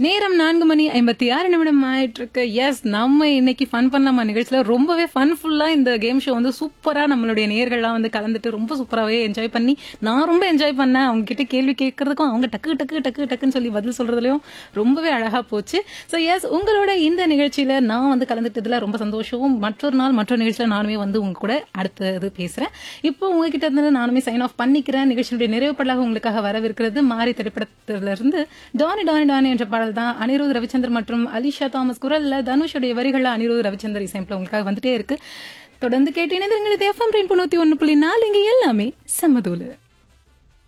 நேரம் நான்கு மணி ஐம்பத்தி ஆறு நிமிடம் ஆயிட்டு இருக்கு எஸ் நம்ம இன்னைக்கு ஃபன் பண்ணலாமா நிகழ்ச்சியில ரொம்பவே ஃபன்ஃபுல்லா இந்த கேம் ஷோ வந்து சூப்பரா நம்மளுடைய நேர்கள்லாம் வந்து கலந்துட்டு ரொம்ப சூப்பராகவே என்ஜாய் பண்ணி நான் ரொம்ப என்ஜாய் பண்ணேன் அவங்க கிட்ட கேள்வி கேட்கறதுக்கும் அவங்க டக்கு டக்கு டக்கு டக்குன்னு சொல்லி பதில் சொல்றதுலயும் ரொம்பவே அழகா போச்சு ஸோ எஸ் உங்களோட இந்த நிகழ்ச்சியில நான் வந்து கலந்துட்டதுல ரொம்ப சந்தோஷம் மற்றொரு நாள் மற்றொரு நிகழ்ச்சியில நானுமே வந்து உங்க கூட அடுத்தது பேசுறேன் இப்போ உங்ககிட்ட இருந்து நானுமே சைன் ஆஃப் பண்ணிக்கிறேன் நிகழ்ச்சியுடைய நிறைவு பாடலாக உங்களுக்காக வரவிருக்கிறது மாறி திரைப்படத்திலிருந்து டானி டானி டானி என்ற பாடல் தான் அனிருத் ரவிச்சந்தர் மற்றும் அலிஷா தாமஸ் குரல்ல தனுஷுடைய வரிகள்ல அனிருத் ரவிச்சந்தர் இசையமைப்புல உங்களுக்காக வந்துட்டே இருக்கு தொடர்ந்து கேட்டு இணைந்திருங்கள் எஃப்எம் ரெயின் தொண்ணூத்தி ஒன்னு புள்ளி நாலு இங்க எல்லாமே சமதூலு